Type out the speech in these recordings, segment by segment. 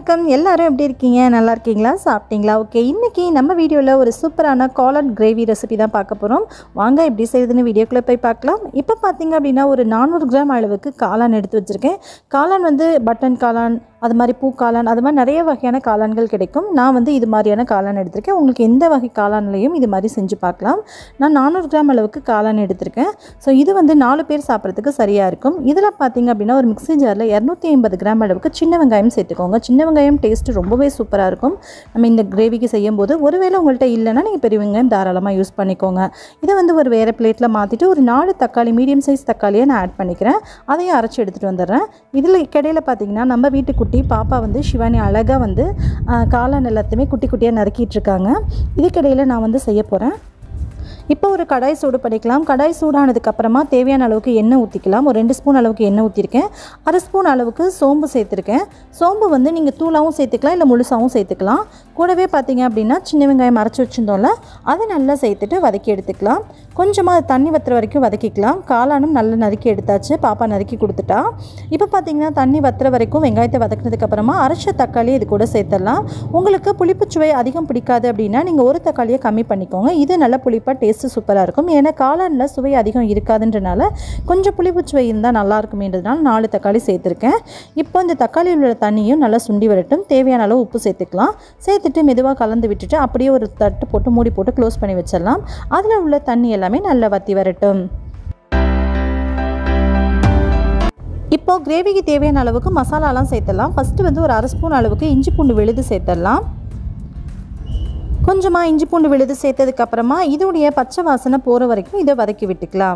வணக்கம் எல்லாரும் எப்படி இருக்கீங்க நல்லா இருக்கீங்களா சாப்பிட்டீங்களா ஓகே இன்றைக்கி நம்ம வீடியோவில் ஒரு சூப்பரான காளான் கிரேவி ரெசிபி தான் பார்க்க போகிறோம் வாங்க எப்படி செய்யுதுன்னு வீடியோக்குள்ளே போய் பார்க்கலாம் இப்போ பார்த்தீங்க அப்படின்னா ஒரு நானூறு கிராம் அளவுக்கு காளான் எடுத்து வச்சுருக்கேன் காளான் வந்து பட்டன் காளான் அது மாதிரி பூ காளான் அது மாதிரி நிறைய வகையான காளான்கள் கிடைக்கும் நான் வந்து இது மாதிரியான காளான் எடுத்திருக்கேன் உங்களுக்கு எந்த வகை காளான்லையும் இது மாதிரி செஞ்சு பார்க்கலாம் நான் நானூறு கிராம் அளவுக்கு காளான் எடுத்திருக்கேன் ஸோ இது வந்து நாலு பேர் சாப்பிட்றதுக்கு சரியாக இருக்கும் இதில் பார்த்தீங்க அப்படின்னா ஒரு மிக்ஸி ஜாரில் இரநூத்தி ஐம்பது கிராம் அளவுக்கு சின்ன வெங்காயம் சேர்த்துக்கோங்க சின்ன வெங்காயம் டேஸ்ட்டு ரொம்பவே சூப்பராக இருக்கும் நம்ம இந்த கிரேவிக்கு செய்யும்போது ஒருவேளை உங்கள்கிட்ட இல்லைன்னா நீங்கள் பெரிய வெங்காயம் தாராளமாக யூஸ் பண்ணிக்கோங்க இதை வந்து ஒரு வேறு பிளேட்டில் மாற்றிட்டு ஒரு நாலு தக்காளி மீடியம் சைஸ் தக்காளியை நான் ஆட் பண்ணிக்கிறேன் அதையும் அரைச்சி எடுத்துகிட்டு வந்துடுறேன் இதில் இடையில பார்த்தீங்கன்னா நம்ம வீட்டு குட்டி பாப்பா வந்து சிவானி அழகாக வந்து ஆஹ், காளான் எல்லாத்தையுமே குட்டி குட்டியாக நறுக்கிட்டு இருக்காங்க இதுக்கிடையில் நான் வந்து செய்ய போகிறேன் இப்போ ஒரு கடாய் சூடு பண்ணிக்கலாம் கடாய் சூடானதுக்கப்புறமா தேவையான அளவுக்கு எண்ணெய் ஊற்றிக்கலாம் ஒரு ரெண்டு ஸ்பூன் அளவுக்கு எண்ணெய் ஊற்றிருக்கேன் அரை ஸ்பூன் அளவுக்கு சோம்பு சேர்த்துருக்கேன் சோம்பு வந்து நீங்கள் தூளாகவும் சேர்த்துக்கலாம் இல்லை முழுசாகவும் சேர்த்துக்கலாம் கூடவே பார்த்தீங்க அப்படின்னா சின்ன வெங்காயம் அரைச்சி வச்சுருந்தோம்ல அதை நல்லா சேர்த்துட்டு வதக்கி எடுத்துக்கலாம் கொஞ்சமாக அது தண்ணி வத்துற வரைக்கும் வதக்கிக்கலாம் காளானும் நல்லா நறுக்கி எடுத்தாச்சு பாப்பா நறுக்கி கொடுத்துட்டா இப்போ பார்த்தீங்கன்னா தண்ணி வத்துற வரைக்கும் வெங்காயத்தை வதக்கினதுக்கப்புறமா அரைச்ச தக்காளி இது கூட சேர்த்துடலாம் உங்களுக்கு புளிப்புச்சுவை அதிகம் பிடிக்காது அப்படின்னா நீங்கள் ஒரு தக்காளியை கம்மி பண்ணிக்கோங்க இது நல்ல புளிப்பாக டேஸ்ட்டு சூப்பராக இருக்கும் ஏன்னா காளானில் சுவை அதிகம் இருக்காதுன்றனால கொஞ்சம் புளிப்புச்சுவை இருந்தால் நல்லா இருக்குமேன்றதுனால நாலு தக்காளி சேர்த்துருக்கேன் இப்போ இந்த தக்காளியில் உள்ள தண்ணியும் நல்லா சுண்டி வரட்டும் தேவையான அளவு உப்பு சேர்த்துக்கலாம் சேர்த்துட்டு மெதுவாக கலந்து விட்டுட்டு அப்படியே ஒரு தட்டு போட்டு மூடி போட்டு க்ளோஸ் பண்ணி வச்சிடலாம் அதில் உள்ள தண்ணி எல்லாமே நல்லா வற்றி வரட்டும் இப்போ கிரேவிக்கு தேவையான அளவுக்கு மசாலாலாம் சேர்த்துடலாம் ஃபஸ்ட்டு வந்து ஒரு அரை ஸ்பூன் அளவுக்கு இஞ்சி பூண்டு விழுது சேர்த்துடலாம் கொஞ்சமாக இஞ்சி பூண்டு விழுது சேர்த்ததுக்கப்புறமா இதோடைய பச்சை வாசனை போகிற வரைக்கும் இதை வதக்கி விட்டுக்கலாம்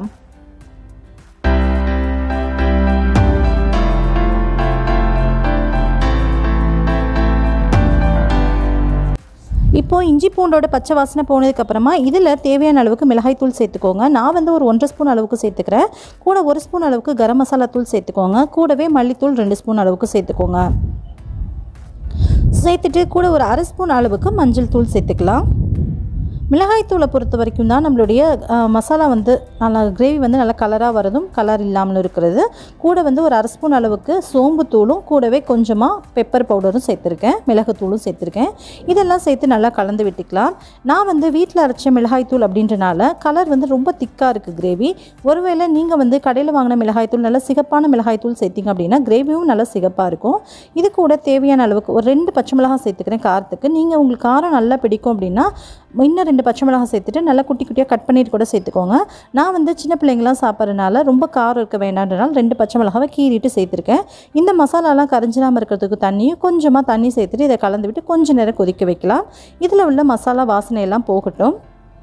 இப்போ இஞ்சி பூண்டோட பச்சை வாசனை போனதுக்கப்புறமா இதில் தேவையான அளவுக்கு மிளகாய் தூள் சேர்த்துக்கோங்க நான் வந்து ஒரு ஒன்றரை ஸ்பூன் அளவுக்கு சேர்த்துக்கிறேன் கூட ஒரு ஸ்பூன் அளவுக்கு கரம் மசாலா தூள் சேர்த்துக்கோங்க கூடவே மல்லித்தூள் ரெண்டு ஸ்பூன் அளவுக்கு சேர்த்துக்கோங்க சேர்த்துட்டு கூட ஒரு அரை ஸ்பூன் அளவுக்கு மஞ்சள் தூள் சேர்த்துக்கலாம் மிளகாய் தூளை பொறுத்த வரைக்கும் தான் நம்மளுடைய அஹ், மசாலா வந்து நல்லா கிரேவி வந்து நல்லா கலராக வரதும் கலர் இல்லாமல் இருக்கிறது கூட வந்து ஒரு அரை ஸ்பூன் அளவுக்கு சோம்பு தூளும் கூடவே கொஞ்சமாக பெப்பர் பவுடரும் சேர்த்துருக்கேன் மிளகுத்தூளும் சேர்த்துருக்கேன் இதெல்லாம் சேர்த்து நல்லா கலந்து விட்டுக்கலாம் நான் வந்து வீட்டில் அரைச்ச மிளகாய் தூள் அப்படின்றனால கலர் வந்து ரொம்ப திக்காக இருக்குது கிரேவி ஒருவேளை நீங்கள் வந்து கடையில் வாங்கின மிளகாய் தூள் நல்லா சிகப்பான மிளகாய் தூள் சேர்த்திங்க அப்படின்னா கிரேவியும் நல்லா சிகப்பாக இருக்கும் இது கூட தேவையான அளவுக்கு ஒரு ரெண்டு பச்சை மிளகாய் சேர்த்துக்கிறேன் காரத்துக்கு நீங்கள் உங்களுக்கு காரம் நல்லா பிடிக்கும் அப்படின்னா இன்னும் ரெண்டு பச்சை மிளகாய் சேர்த்துட்டு நல்லா குட்டி குட்டியாக கட் பண்ணிட்டு கூட சேர்த்துக்கோங்க நான் வந்து சின்ன பிள்ளைங்களாம் சாப்பிட்றதுனால ரொம்ப காரம் இருக்க வேண்டான்றனால ரெண்டு பச்சை மிளகாவை கீறிட்டு சேர்த்துருக்கேன் இந்த மசாலாலாம் கரைஞ்சிடாமல் இருக்கிறதுக்கு தண்ணியும் கொஞ்சமாக தண்ணி சேர்த்துட்டு இதை கலந்து விட்டு கொஞ்ச நேரம் கொதிக்க வைக்கலாம் இதில் உள்ள மசாலா வாசனை எல்லாம் போகட்டும்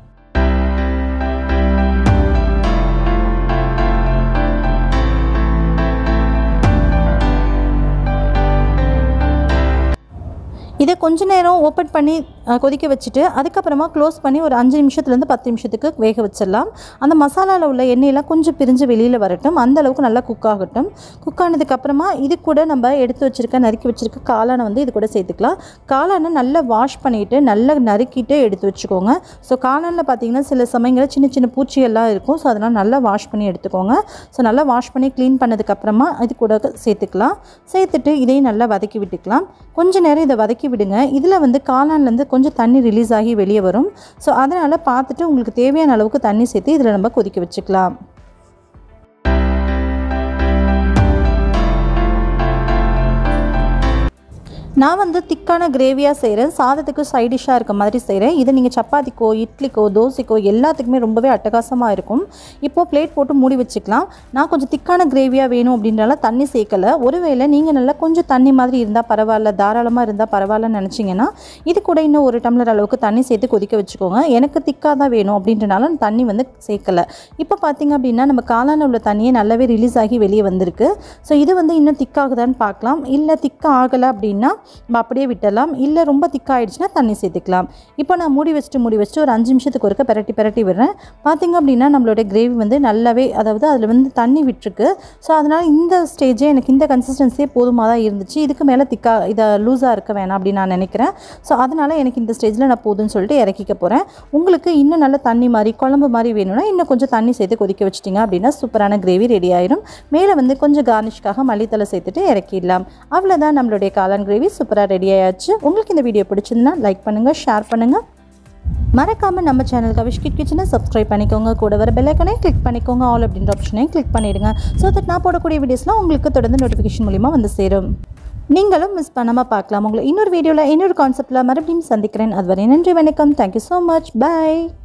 இதை கொஞ்ச நேரம் ஓப்பன் பண்ணி அஹ், கொதிக்க வச்சுட்டு அதுக்கப்புறமா க்ளோஸ் பண்ணி ஒரு அஞ்சு நிமிஷத்துலேருந்து பத்து நிமிஷத்துக்கு வேக வச்சிடலாம் அந்த மசாலாவில் உள்ள எண்ணெயெல்லாம் கொஞ்சம் பிரிஞ்சு வெளியில் வரட்டும் அந்த அளவுக்கு நல்லா குக் ஆகட்டும் குக் ஆனதுக்கப்புறமா இது கூட நம்ம எடுத்து வச்சுருக்க நறுக்கி வச்சுருக்க காளானை வந்து இது கூட சேர்த்துக்கலாம் காளானை நல்லா வாஷ் பண்ணிவிட்டு நல்லா நறுக்கிட்டு எடுத்து வச்சுக்கோங்க ஸோ காளானில் பார்த்தீங்கன்னா சில சமயங்களில் சின்ன சின்ன பூச்சியெல்லாம் இருக்கும் ஸோ அதனால் நல்லா வாஷ் பண்ணி எடுத்துக்கோங்க ஸோ நல்லா வாஷ் பண்ணி க்ளீன் பண்ணதுக்கப்புறமா இது கூட சேர்த்துக்கலாம் சேர்த்துட்டு இதையும் நல்லா வதக்கி விட்டுக்கலாம் கொஞ்ச நேரம் இதை வதக்கி விடுங்க இதில் வந்து காளான்லேருந்து கொஞ்சம் தண்ணி ரிலீஸ் ஆகி வெளியே வரும் ஸோ அதனால் பார்த்துட்டு உங்களுக்கு தேவையான அளவுக்கு தண்ணி சேர்த்து இதில் நம்ம கொதிக்க வச்சுக்கலாம் நான் வந்து திக்கான கிரேவியாக செய்கிறேன் சாதத்துக்கு சைட் டிஷ்ஷாக இருக்க மாதிரி செய்கிறேன் இதை நீங்கள் சப்பாத்திக்கோ இட்லிக்கோ தோசைக்கோ எல்லாத்துக்குமே ரொம்பவே அட்டகாசமாக இருக்கும் இப்போது பிளேட் போட்டு மூடி வச்சுக்கலாம் நான் கொஞ்சம் திக்கான கிரேவியாக வேணும் அப்படின்றனால தண்ணி சேர்க்கலை ஒருவேளை நீங்கள் நல்லா கொஞ்சம் தண்ணி மாதிரி இருந்தால் பரவாயில்ல தாராளமாக இருந்தால் பரவாயில்லன்னு நினச்சிங்கன்னா இது கூட இன்னும் ஒரு டம்ளர் அளவுக்கு தண்ணி சேர்த்து கொதிக்க வச்சுக்கோங்க எனக்கு திக்காக தான் வேணும் அப்படின்றனால நான் தண்ணி வந்து சேர்க்கலை இப்போ பார்த்தீங்க அப்படின்னா நம்ம காளான உள்ள தண்ணியே நல்லாவே ரிலீஸ் ஆகி வெளியே வந்திருக்கு ஸோ இது வந்து இன்னும் திக்காகுதான்னு பார்க்கலாம் இல்லை திக்காக ஆகலை அப்படின்னா நம்ம அப்படியே விட்டுடலாம் இல்லை ரொம்ப திக்காயிடுச்சுன்னா தண்ணி சேர்த்துக்கலாம் இப்போ நான் மூடி வச்சுட்டு மூடி வச்சுட்டு ஒரு அஞ்சு நிமிஷத்துக்கு ஒருக்க பிரட்டி பிரட்டி விடுறேன் பார்த்தீங்க அப்படின்னா நம்மளோட கிரேவி வந்து நல்லாவே அதாவது அதில் வந்து தண்ணி விட்டுருக்கு ஸோ அதனால் இந்த ஸ்டேஜே எனக்கு இந்த கன்சிஸ்டன்சியே போதுமாக தான் இருந்துச்சு இதுக்கு மேலே திக்கா இதை லூஸாக இருக்க வேணாம் அப்படின்னு நான் நினைக்கிறேன் ஸோ அதனால் எனக்கு இந்த ஸ்டேஜில் நான் போதும்னு சொல்லிட்டு இறக்கிக்க போகிறேன் உங்களுக்கு இன்னும் நல்ல தண்ணி மாதிரி குழம்பு மாதிரி வேணும்னா இன்னும் கொஞ்சம் தண்ணி சேர்த்து கொதிக்க வச்சிட்டிங்க அப்படின்னா சூப்பரான கிரேவி ரெடி ஆயிடும் மேலே வந்து கொஞ்சம் கார்னிஷ்காக மல்லித்தலை சேர்த்துட்டு இறக்கிடலாம் அவ்வளோதான் நம்மளுடைய காளான் கிரேவி சூப்பராக ரெடி ஆயாச்சு உங்களுக்கு இந்த வீடியோ பிடிச்சிருந்தா லைக் பண்ணுங்கள் ஷேர் பண்ணுங்கள் மறக்காமல் நம்ம சேனல் கவிஷ் கிட் கிச்சனை சப்ஸ்கிரைப் பண்ணிக்கோங்க கூட வர பெல்லைக்கனே கிளிக் பண்ணிக்கோங்க ஆல் அப்படின்ற ஆப்ஷனையும் கிளிக் பண்ணிடுங்க ஸோ தட் நான் போடக்கூடிய வீடியோஸ்லாம் உங்களுக்கு தொடர்ந்து நோட்டிஃபிகேஷன் மூலிமா வந்து சேரும் நீங்களும் மிஸ் பண்ணாமல் பார்க்கலாம் உங்களை இன்னொரு வீடியோவில் இன்னொரு கான்செப்டில் மறுபடியும் சந்திக்கிறேன் அதுவரை நன்றி வணக்கம் தேங்க்யூ ஸோ மச் பை